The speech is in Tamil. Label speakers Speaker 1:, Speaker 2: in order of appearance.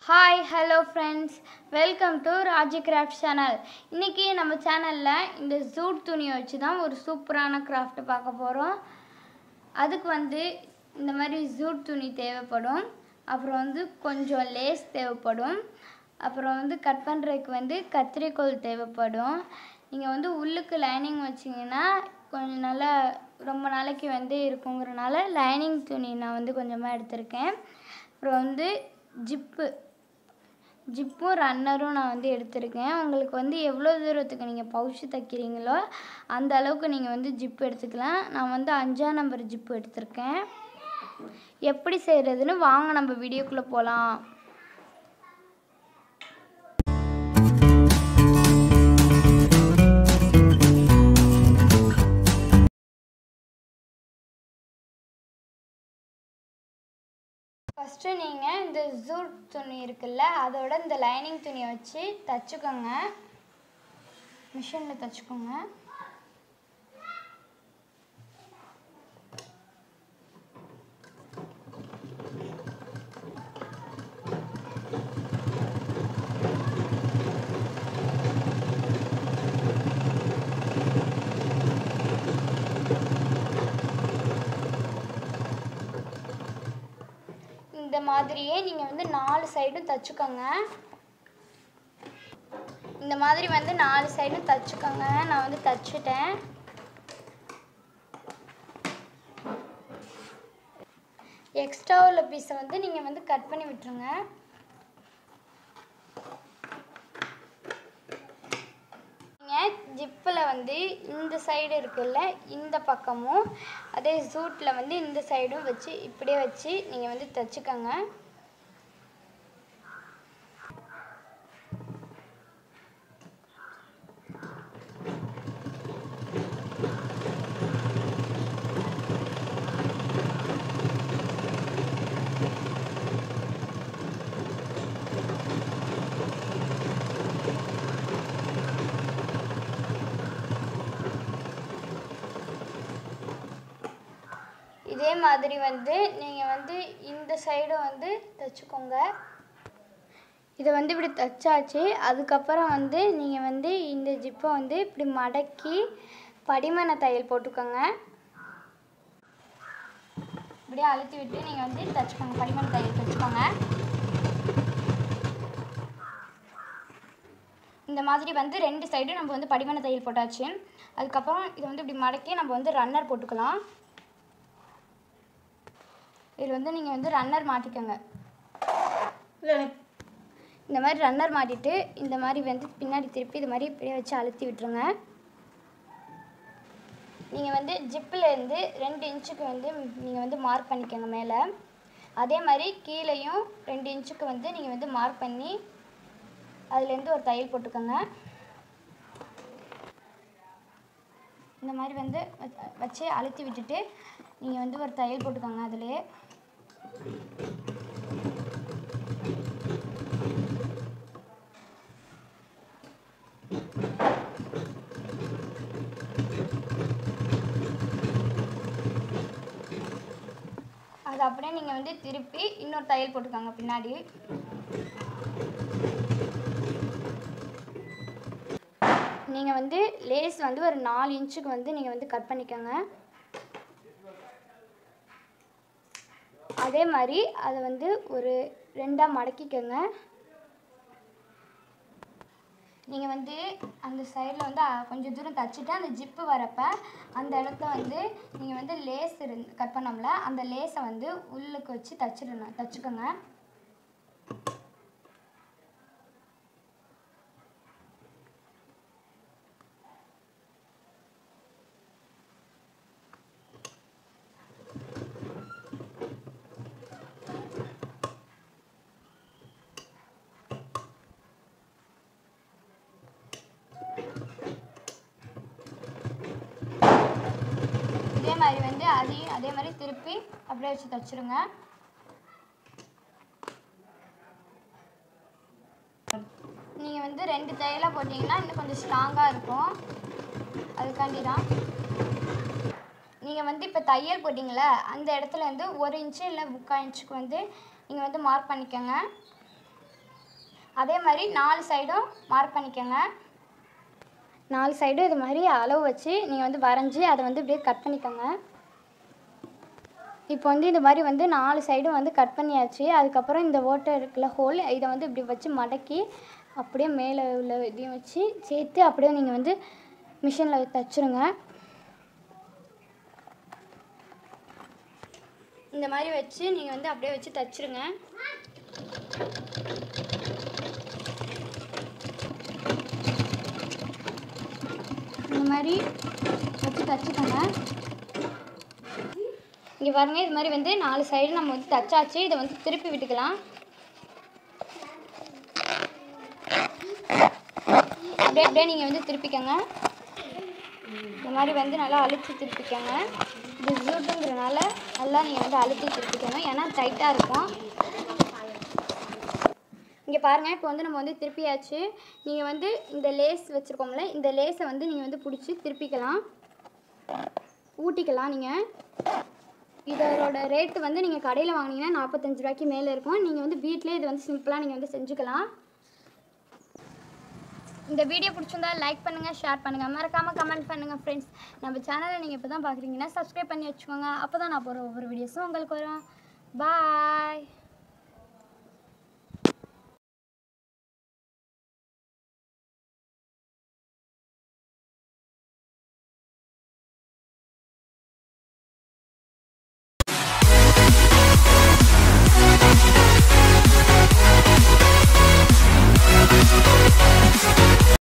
Speaker 1: hi hello friends welcome to Raji craft channel இன்றைக்கி நம்ம சேனலில் இந்த ஜூட் துணியை வச்சு தான் ஒரு சூப்பரான கிராஃப்ட் பார்க்க போகிறோம் அதுக்கு வந்து இந்த மாதிரி ஜூட் துணி தேவைப்படும் அப்புறம் வந்து கொஞ்சம் லேஸ் தேவைப்படும் அப்புறம் வந்து கட் பண்ணுறதுக்கு வந்து கத்திரிக்கோல் தேவைப்படும் நீங்கள் வந்து உள்ளுக்கு லைனிங் வச்சிங்கன்னா கொஞ்சம் நல்லா ரொம்ப நாளைக்கு வந்து இருக்குங்கிறனால லைனிங் துணி நான் வந்து கொஞ்சமாக எடுத்திருக்கேன் அப்புறம் வந்து ஜிப்பு ஜிப்பும் ரன்னரும் நான் வந்து எடுத்திருக்கேன் உங்களுக்கு வந்து எவ்வளோ தூரத்துக்கு நீங்கள் பவுச்சு தைக்கிறீங்களோ அந்த அளவுக்கு நீங்கள் வந்து ஜிப்பு எடுத்துக்கலாம் நான் வந்து அஞ்சாம் நம்பர் ஜிப்பு எடுத்திருக்கேன் எப்படி செய்கிறதுன்னு வாங்க நம்ம வீடியோக்குள்ளே போகலாம் ஃபஸ்ட்டு நீங்கள் இந்த ஜூட் துணி இருக்குல்ல அதோட இந்த லைனிங் துணியை வச்சு தச்சுக்கோங்க மிஷினில் தச்சுக்கோங்க இந்த மாதிரியே நீங்கள் வந்து நாலு சைடும் தச்சுக்கோங்க இந்த மாதிரி வந்து நாலு சைடும் தச்சுக்கோங்க நான் வந்து தச்சுட்டேன் எக்ஸ்ட்ரா உள்ள பீஸை வந்து நீங்கள் வந்து கட் பண்ணி விட்டுருங்க நீங்கள் ஜிப்பில் வந்து இந்த சைடு இருக்குல்ல இந்த பக்கமும் அதே ஜூட்டில் வந்து இந்த சைடும் வச்சு இப்படியே வச்சு நீங்கள் வந்து தைச்சிக்கோங்க இதே மாதிரி வந்து நீங்கள் வந்து இந்த சைடும் வந்து தைச்சிக்கோங்க இதை வந்து இப்படி தைச்சாச்சு அதுக்கப்புறம் வந்து நீங்கள் வந்து இந்த ஜிப்பை வந்து இப்படி மடக்கி படிமன தையல் போட்டுக்கோங்க இப்படியே அழுத்தி விட்டு நீங்கள் வந்து தைச்சிக்கோங்க படிமன தையல் தைச்சிக்கோங்க இந்த மாதிரி வந்து ரெண்டு சைடும் நம்ம வந்து படிமன தையல் போட்டாச்சு அதுக்கப்புறம் இதை வந்து இப்படி மடக்கி நம்ம வந்து ரன்னர் போட்டுக்கலாம் இதில் வந்து நீங்கள் வந்து ரன்னர் மாட்டிக்கோங்க இந்த மாதிரி ரன்னர் மாட்டிட்டு இந்த மாதிரி வந்து பின்னாடி திருப்பி இது மாதிரி இப்படியே வச்சு அழுத்தி விட்டுருங்க நீங்கள் வந்து ஜிப்பிலேருந்து ரெண்டு இன்ச்சுக்கு வந்து நீங்கள் வந்து மார்க் பண்ணிக்கோங்க மேலே அதே மாதிரி கீழேயும் ரெண்டு இன்ச்சுக்கு வந்து நீங்கள் வந்து மார்க் பண்ணி அதுலேருந்து ஒரு தையல் போட்டுக்கோங்க இந்த மாதிரி வந்து வ- வச்சு அழுத்தி விட்டுட்டு நீங்கள் வந்து ஒரு தையல் போட்டுக்கோங்க அதிலே அது அப்படியே நீங்கள் வந்து திருப்பி இன்னொரு தையல் போட்டுக்கோங்க பின்னாடி நீங்கள் வந்து லேஸ் வந்து ஒரு நாலு இன்ச்சுக்கு வந்து நீங்கள் வந்து கட் பண்ணிக்கோங்க அதே மாதிரி அதை வந்து ஒரு ரெண்டாக மடக்கிக்கோங்க நீங்கள் வந்து அந்த சைடில் வந்து அ, கொஞ்சம் தூரம் தச்சுட்டு அந்த ஜிப்பு வரப்ப அந்த இடத்துல வந்து நீங்கள் வந்து லேஸ் இருந்து கட் பண்ணோம்ல அந்த லேஸை வந்து உள்ளுக்கு வச்சு தச்சிடணும் தச்சுக்கோங்க இதே மாதிரி வந்து அதையும் அதே மாதிரி திருப்பி அப்படியே வச்சு தச்சிருங்க நீங்கள் வந்து ரெண்டு தையலாக போட்டிங்கன்னா இன்னும் கொஞ்சம் ஸ்ட்ராங்காக இருக்கும் அதுக்காண்டி தான் நீங்கள் வந்து இப்போ தையல் போட்டிங்களே அந்த இடத்துல வந்து ஒரு இன்ச்சு இல்லை முக்கால் இன்ச்சுக்கு வந்து நீங்கள் வந்து மார்க் பண்ணிக்கோங்க அதே மாதிரி நாலு சைடும் மார்க் பண்ணிக்கோங்க நாலு சைடும் இது மாதிரி அளவு வச்சு நீங்கள் வந்து வரைஞ்சி அதை வந்து இப்படியே கட் பண்ணிக்கோங்க இப்போ வந்து இந்த மாதிரி வந்து நாலு சைடும் வந்து கட் பண்ணியாச்சு அதுக்கப்புறம் இந்த ஓட்டை இருக்குல்ல ஹோல் இதை வந்து இப்படி வச்சு மடக்கி அப்படியே மேலே உள்ள இதையும் வச்சு சேர்த்து அப்படியே நீங்கள் வந்து மிஷினில் தச்சுருங்க இந்த மாதிரி வச்சு நீங்கள் வந்து அப்படியே வச்சு தச்சுருங்க இந்த மாதிரி வச்சு தச்சுக்கோங்க இங்கே பாருங்க இது மாதிரி வந்து நாலு சைடு நம்ம வந்து தச்சாச்சு இதை வந்து திருப்பி விட்டுக்கலாம் அப்படியே அப்படியே நீங்கள் வந்து திருப்பிக்கோங்க இந்த மாதிரி வந்து நல்லா அழுத்தி திருப்பிக்கோங்க இது ஜூட்டுங்கிறனால நல்லா நீங்கள் வந்து அழுத்தி திருப்பிக்கோங்க ஏன்னா டைட்டாக இருக்கும் இங்கே பாருங்கள் இப்போ வந்து நம்ம வந்து திருப்பியாச்சு நீங்கள் வந்து இந்த லேஸ் வச்சுருக்கோம்ல இந்த லேஸை வந்து நீங்கள் வந்து பிடிச்சி திருப்பிக்கலாம் ஊட்டிக்கலாம் நீங்கள் இதோட ரேட்டு வந்து நீங்கள் கடையில் வாங்கினீங்கன்னா நாற்பத்தஞ்சு ரூபாய்க்கு மேலே இருக்கும் நீங்கள் வந்து வீட்டிலே இது வந்து சிம்பிளாக நீங்கள் வந்து செஞ்சுக்கலாம் இந்த வீடியோ பிடிச்சிருந்தா லைக் பண்ணுங்கள் ஷேர் பண்ணுங்கள் மறக்காமல் கமெண்ட் பண்ணுங்கள் ஃப்ரெண்ட்ஸ் நம்ம சேனலை நீங்கள் இப்போ தான் பார்க்குறீங்கன்னா சப்ஸ்கிரைப் பண்ணி வச்சுக்கோங்க அப்போ தான் நான் போகிற ஒவ்வொரு வீடியோஸும் உங்களுக்கு வரும் பாய்